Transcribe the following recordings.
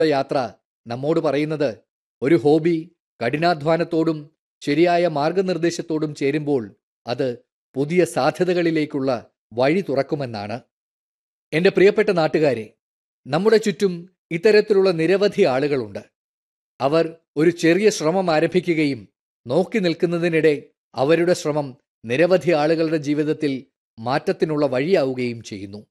യാത്ര നമ്മോട് പറയുന്നത് ഒരു ഹോബി കഠിനാധ്വാനത്തോടും ശരിയായ മാർഗനിർദ്ദേശത്തോടും ചേരുമ്പോൾ അത് പുതിയ സാധ്യതകളിലേക്കുള്ള വഴി തുറക്കുമെന്നാണ് എൻ്റെ പ്രിയപ്പെട്ട നാട്ടുകാരെ നമ്മുടെ ചുറ്റും ഇത്തരത്തിലുള്ള നിരവധി ആളുകളുണ്ട് അവർ ഒരു ചെറിയ ശ്രമം ആരംഭിക്കുകയും നോക്കി നിൽക്കുന്നതിനിടെ അവരുടെ ശ്രമം നിരവധി ആളുകളുടെ ജീവിതത്തിൽ മാറ്റത്തിനുള്ള വഴിയാവുകയും ചെയ്യുന്നു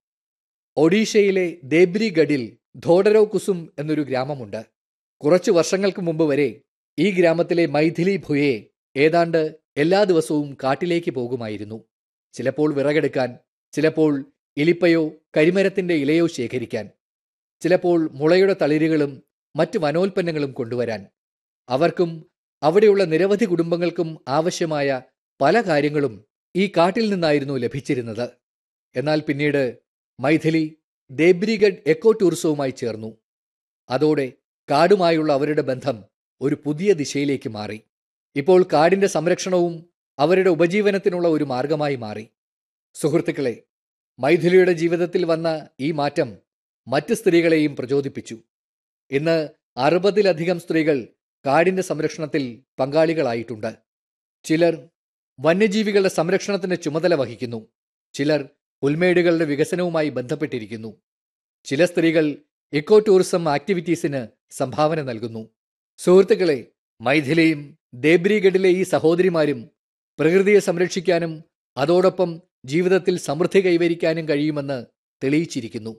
ഒഡീഷയിലെ ദേബ്രിഗഡിൽ ധോഡരോ കുസും എന്നൊരു ഗ്രാമമുണ്ട് കുറച്ചു വർഷങ്ങൾക്ക് മുമ്പ് വരെ ഈ ഗ്രാമത്തിലെ മൈഥിലി ഭുയെ ഏതാണ്ട് എല്ലാ ദിവസവും കാട്ടിലേക്ക് പോകുമായിരുന്നു ചിലപ്പോൾ വിറകെടുക്കാൻ ചിലപ്പോൾ ഇലിപ്പയോ കരിമരത്തിന്റെ ഇലയോ ശേഖരിക്കാൻ ചിലപ്പോൾ മുളയുടെ തളിരുകളും മറ്റ് വനോൽപ്പന്നങ്ങളും കൊണ്ടുവരാൻ അവർക്കും അവിടെയുള്ള നിരവധി കുടുംബങ്ങൾക്കും ആവശ്യമായ പല കാര്യങ്ങളും ഈ കാട്ടിൽ നിന്നായിരുന്നു ലഭിച്ചിരുന്നത് എന്നാൽ പിന്നീട് മൈഥിലി ദേബ്രിഗഡ് എക്കോ ടൂറിസവുമായി ചേർന്നു അതോടെ കാടുമായുള്ള അവരുടെ ബന്ധം ഒരു പുതിയ ദിശയിലേക്ക് മാറി ഇപ്പോൾ കാടിന്റെ സംരക്ഷണവും അവരുടെ ഉപജീവനത്തിനുള്ള ഒരു മാർഗമായി മാറി സുഹൃത്തുക്കളെ മൈഥിലിയുടെ ജീവിതത്തിൽ വന്ന ഈ മാറ്റം മറ്റ് സ്ത്രീകളെയും പ്രചോദിപ്പിച്ചു ഇന്ന് അറുപതിലധികം സ്ത്രീകൾ കാടിന്റെ സംരക്ഷണത്തിൽ പങ്കാളികളായിട്ടുണ്ട് ചിലർ വന്യജീവികളുടെ സംരക്ഷണത്തിന് ചുമതല വഹിക്കുന്നു ചിലർ പുൽമേടുകളുടെ വികസനവുമായി ബന്ധപ്പെട്ടിരിക്കുന്നു ചില സ്ത്രീകൾ ഇക്കോ ടൂറിസം ആക്ടിവിറ്റീസിന് സംഭാവന നൽകുന്നു സുഹൃത്തുക്കളെ മൈഥിലിയും ദേബ്രിഗഡിലെ ഈ സഹോദരിമാരും പ്രകൃതിയെ സംരക്ഷിക്കാനും അതോടൊപ്പം ജീവിതത്തിൽ സമൃദ്ധി കൈവരിക്കാനും കഴിയുമെന്ന് തെളിയിച്ചിരിക്കുന്നു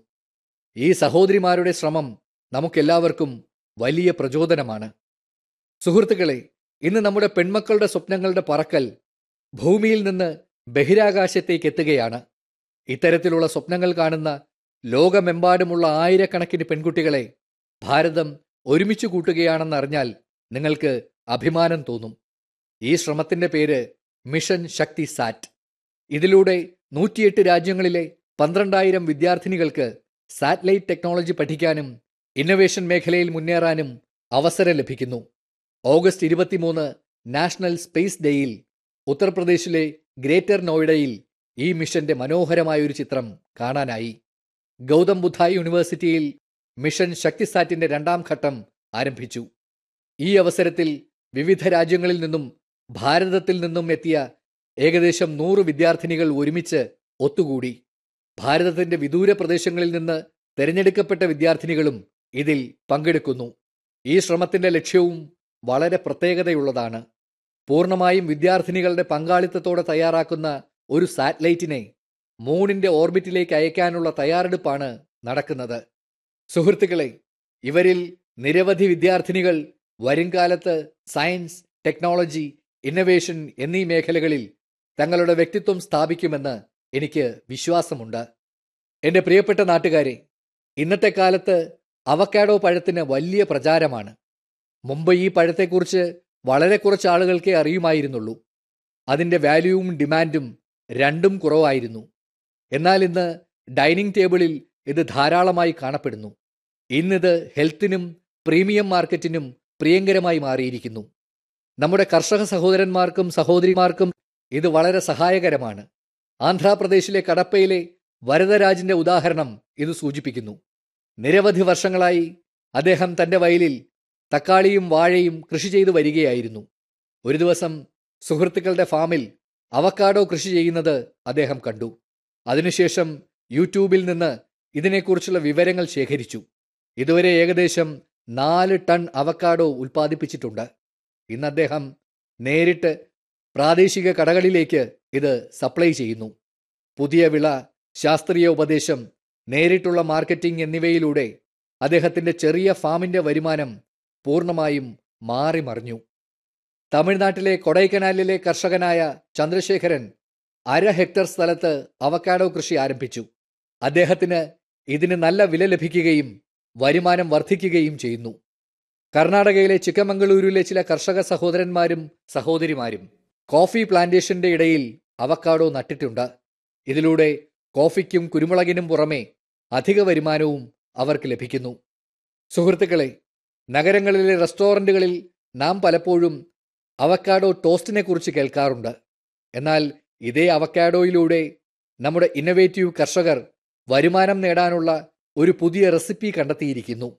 ഈ സഹോദരിമാരുടെ ശ്രമം നമുക്കെല്ലാവർക്കും വലിയ പ്രചോദനമാണ് സുഹൃത്തുക്കളെ ഇന്ന് നമ്മുടെ പെൺമക്കളുടെ സ്വപ്നങ്ങളുടെ പറക്കൽ ഭൂമിയിൽ നിന്ന് ബഹിരാകാശത്തേക്ക് എത്തുകയാണ് ഇത്തരത്തിലുള്ള സ്വപ്നങ്ങൾ കാണുന്ന ലോകമെമ്പാടുമുള്ള ആയിരക്കണക്കിന് പെൺകുട്ടികളെ ഭാരതം ഒരുമിച്ച് കൂട്ടുകയാണെന്നറിഞ്ഞാൽ നിങ്ങൾക്ക് അഭിമാനം തോന്നും ഈ ശ്രമത്തിന്റെ പേര് മിഷൻ ശക്തി സാറ്റ് ഇതിലൂടെ നൂറ്റിയെട്ട് രാജ്യങ്ങളിലെ പന്ത്രണ്ടായിരം വിദ്യാർത്ഥിനികൾക്ക് സാറ്റലൈറ്റ് ടെക്നോളജി പഠിക്കാനും ഇന്നൊവേഷൻ മേഖലയിൽ മുന്നേറാനും അവസരം ലഭിക്കുന്നു ഓഗസ്റ്റ് ഇരുപത്തിമൂന്ന് നാഷണൽ സ്പേസ് ഡേയിൽ ഉത്തർപ്രദേശിലെ ഗ്രേറ്റർ നോയിഡയിൽ ഈ മിഷന്റെ മനോഹരമായ ഒരു ചിത്രം കാണാനായി ഗൗതം ബുദ്ധ യൂണിവേഴ്സിറ്റിയിൽ മിഷൻ ശക്തിസാറ്റിന്റെ രണ്ടാം ഘട്ടം ആരംഭിച്ചു ഈ അവസരത്തിൽ വിവിധ രാജ്യങ്ങളിൽ നിന്നും ഭാരതത്തിൽ നിന്നും എത്തിയ ഏകദേശം നൂറ് വിദ്യാർത്ഥിനികൾ ഒരുമിച്ച് ഒത്തുകൂടി ഭാരതത്തിന്റെ വിദൂര പ്രദേശങ്ങളിൽ നിന്ന് തെരഞ്ഞെടുക്കപ്പെട്ട വിദ്യാർത്ഥിനികളും ഇതിൽ പങ്കെടുക്കുന്നു ഈ ശ്രമത്തിന്റെ ലക്ഷ്യവും വളരെ പ്രത്യേകതയുള്ളതാണ് പൂർണ്ണമായും വിദ്യാർത്ഥിനികളുടെ പങ്കാളിത്തത്തോടെ തയ്യാറാക്കുന്ന ഒരു സാറ്റലൈറ്റിനെ മൂണിന്റെ ഓർബിറ്റിലേക്ക് അയക്കാനുള്ള തയ്യാറെടുപ്പാണ് നടക്കുന്നത് സുഹൃത്തുക്കളെ ഇവരിൽ നിരവധി വിദ്യാർത്ഥിനികൾ വരുംകാലത്ത് സയൻസ് ടെക്നോളജി ഇന്നവേഷൻ എന്നീ മേഖലകളിൽ തങ്ങളുടെ വ്യക്തിത്വം സ്ഥാപിക്കുമെന്ന് എനിക്ക് വിശ്വാസമുണ്ട് എൻ്റെ പ്രിയപ്പെട്ട നാട്ടുകാരെ ഇന്നത്തെ കാലത്ത് അവക്കാഡോ പഴത്തിന് വലിയ പ്രചാരമാണ് മുമ്പ് ഈ പഴത്തെക്കുറിച്ച് വളരെ കുറച്ച് ആളുകൾക്കേ അറിയുമായിരുന്നുള്ളൂ അതിൻ്റെ വാല്യൂവും ഡിമാൻഡും രണ്ടും കുറവായിരുന്നു എന്നാൽ ഇന്ന് ഡൈനിങ് ടേബിളിൽ ഇത് ധാരാളമായി കാണപ്പെടുന്നു ഇന്നിത് ഹെൽത്തിനും പ്രീമിയം മാർക്കറ്റിനും പ്രിയങ്കരമായി മാറിയിരിക്കുന്നു നമ്മുടെ കർഷക സഹോദരന്മാർക്കും സഹോദരിമാർക്കും ഇത് വളരെ സഹായകരമാണ് ആന്ധ്രാപ്രദേശിലെ കടപ്പയിലെ വരദരാജിന്റെ ഉദാഹരണം ഇത് സൂചിപ്പിക്കുന്നു നിരവധി വർഷങ്ങളായി അദ്ദേഹം തന്റെ വയലിൽ തക്കാളിയും വാഴയും കൃഷി ചെയ്തു വരികയായിരുന്നു ഒരു ദിവസം സുഹൃത്തുക്കളുടെ ഫാമിൽ അവക്കാഡോ കൃഷി ചെയ്യുന്നത് അദ്ദേഹം കണ്ടു അതിനുശേഷം യൂട്യൂബിൽ നിന്ന് ഇതിനെക്കുറിച്ചുള്ള വിവരങ്ങൾ ശേഖരിച്ചു ഇതുവരെ ഏകദേശം നാല് ടൺ അവക്കാഡോ ഉൽപ്പാദിപ്പിച്ചിട്ടുണ്ട് ഇന്ന് അദ്ദേഹം നേരിട്ട് പ്രാദേശിക കടകളിലേക്ക് ഇത് സപ്ലൈ ചെയ്യുന്നു പുതിയ വിള ശാസ്ത്രീയ ഉപദേശം നേരിട്ടുള്ള മാർക്കറ്റിംഗ് എന്നിവയിലൂടെ അദ്ദേഹത്തിന്റെ ചെറിയ ഫാമിന്റെ വരുമാനം പൂർണ്ണമായും മാറിമറിഞ്ഞു തമിഴ്നാട്ടിലെ കൊടൈക്കനാലിലെ കർഷകനായ ചന്ദ്രശേഖരൻ അര ഹെക്ടർ സ്ഥലത്ത് അവക്കാഡോ കൃഷി ആരംഭിച്ചു അദ്ദേഹത്തിന് ഇതിന് നല്ല വില ലഭിക്കുകയും വരുമാനം വർദ്ധിക്കുകയും ചെയ്യുന്നു കർണാടകയിലെ ചിക്കമംഗളൂരുവിലെ ചില കർഷക സഹോദരന്മാരും സഹോദരിമാരും കോഫി പ്ലാന്റേഷന്റെ ഇടയിൽ അവക്കാഡോ നട്ടിട്ടുണ്ട് ഇതിലൂടെ കോഫിക്കും കുരുമുളകിനും പുറമെ അധിക വരുമാനവും അവർക്ക് ലഭിക്കുന്നു സുഹൃത്തുക്കളെ നഗരങ്ങളിലെ റെസ്റ്റോറൻറ്റുകളിൽ നാം പലപ്പോഴും അവക്കാഡോ ടോസ്റ്റിനെ കുറിച്ച് കേൾക്കാറുണ്ട് എന്നാൽ ഇതേ അവക്കാഡോയിലൂടെ നമ്മുടെ ഇന്നവേറ്റീവ് കർഷകർ വരുമാനം നേടാനുള്ള ഒരു പുതിയ റെസിപ്പി കണ്ടെത്തിയിരിക്കുന്നു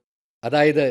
അതായത്